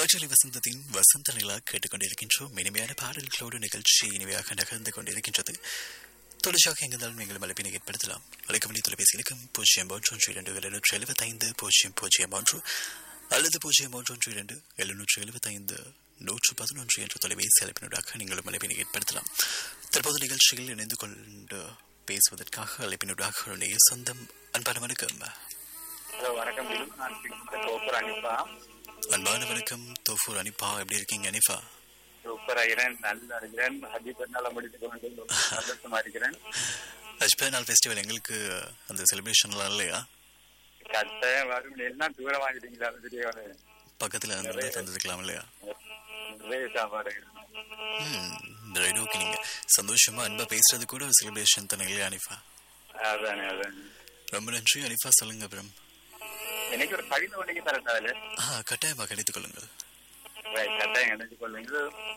காற்றலை வசந்தத்தின் வசந்த நிலா கேட்டுக்கொண்டிருக்கின்றோம் இனிமையான பாடல்களோடு நிகழ்ச்சி இனிமையாக நகர்ந்து கொண்டிருக்கின்றது தொடர்ச்சியாக எங்கிருந்தாலும் நீங்கள் அழைப்பினை ஏற்படுத்தலாம் அழைக்கவழி தொலைபேசி இலக்கம் பூஜ்ஜியம் மூன்று ஒன்று இரண்டு எழுநூற்று எழுபத்தைந்து பூஜ்ஜியம் பூஜ்ஜியம் ஒன்று அல்லது பூஜ்ஜியம் மூன்று ஒன்று இரண்டு எழுநூற்று எழுபத்தைந்து நூற்று பதினொன்று என்ற தொலைபேசி அழைப்பினூடாக நீங்களும் அழைப்பினை ஏற்படுத்தலாம் தற்போது நிகழ்ச்சியில் இணைந்து கொண்டு பேசுவதற்காக அழைப்பினூடாக உடைய சொந்தம் அன்பான வணக்கம் ஹலோ வணக்கம் பில் நான் சூப்பர் அனிப்பா அன்பான வணக்கம் தோஃபூர் அனிப்பா எப்படி இருக்கீங்க அனிஃபா சூப்பர் ஆகிறேன் நல்லா இருக்கிறேன் ஹஜி பெருநாள முடித்து கொண்டு சந்தோஷமா இருக்கிறேன் அஜ்பே நாள் ஃபெஸ்டிவல் எங்களுக்கு அந்த செலிப்ரேஷன்லாம் இல்லையா கட்டாயம் வரும் எல்லாம் தூரம் வாங்கிட்டீங்களா தெரியாது பக்கத்தில் வந்து தந்துருக்கலாம் இல்லையா நிறைய சாப்பாடு ம் ரைட் ஓகே நீங்கள் சந்தோஷமா அன்பா பேசுறது கூட ஒரு செலிப்ரேஷன் தானே இல்லையா அனிஃபா அதானே அதானே ரொம்ப நன்றி அனிஃபா சொல்லுங்க அப்புறம் எனக்கு ஒரு கவிதை ஒன்றைக்கு தரட்டாது ஆ கட்டாயமாக கணித்துக் கொள்ளுங்கள் கட்டாயம் நினைச்சு கொள்ளுங்க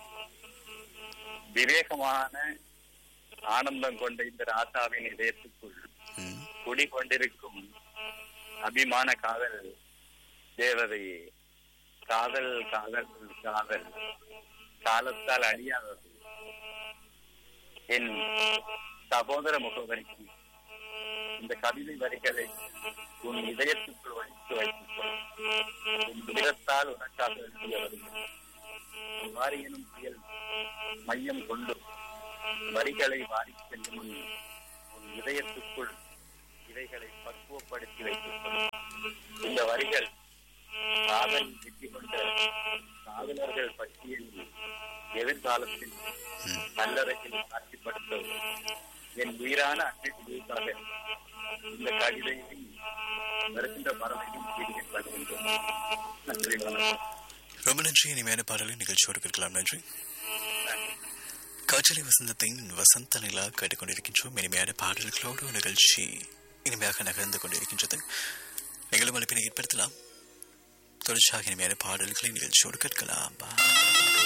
விவேகமான ஆனந்தம் கொண்ட இந்த ராசாவின் இதயத்துக்குள் ம் குடிகொண்டிருக்கும் அபிமான காதல் தேவதையே காதல் காதல் காதல் காலத்தால் அழியாதது என் சகோதர முகவரிக்கு இந்த கவிதை வரிகளை உன் இதயத்துக்குள் வைத்து வைத்துக்கொள் உன் துயரத்தால் உனக்காக எழுதிய வரிகள் வாரி எனும் புயல் மையம் கொண்டு வரிகளை வாரி செல்லும் உன் உன் இதயத்துக்குள் இவைகளை பக்குவப்படுத்தி வைத்துக்கொள் இந்த வரிகள் காதல் வெற்றி கொண்ட காதலர்கள் பட்டியலில் எதிர்காலத்தில் நல்லறையில் காட்சிப்படுத்தும் என் உயிரான அன்னைக்காக இந்த கவிதையை வருகின்ற மரபையும் தீர்க்கப்படுகின்றோம் நன்றி வணக்கம் ரொம்ப நன்றி இனிமையான பாடலை நிகழ்ச்சியோடு கேட்கலாம் நன்றி காற்றலை வசந்தத்தின் வசந்த நிலா கேட்டுக்கொண்டிருக்கின்றோம் இனிமையான பாடல்களோடு நிகழ்ச்சி இனிமையாக நகர்ந்து கொண்டிருக்கின்றது நீங்களும் அழைப்பினை ஏற்படுத்தலாம் தொடர்ச்சியாக இனிமையான பாடல்களை நிகழ்ச்சியோடு கேட்கலாம்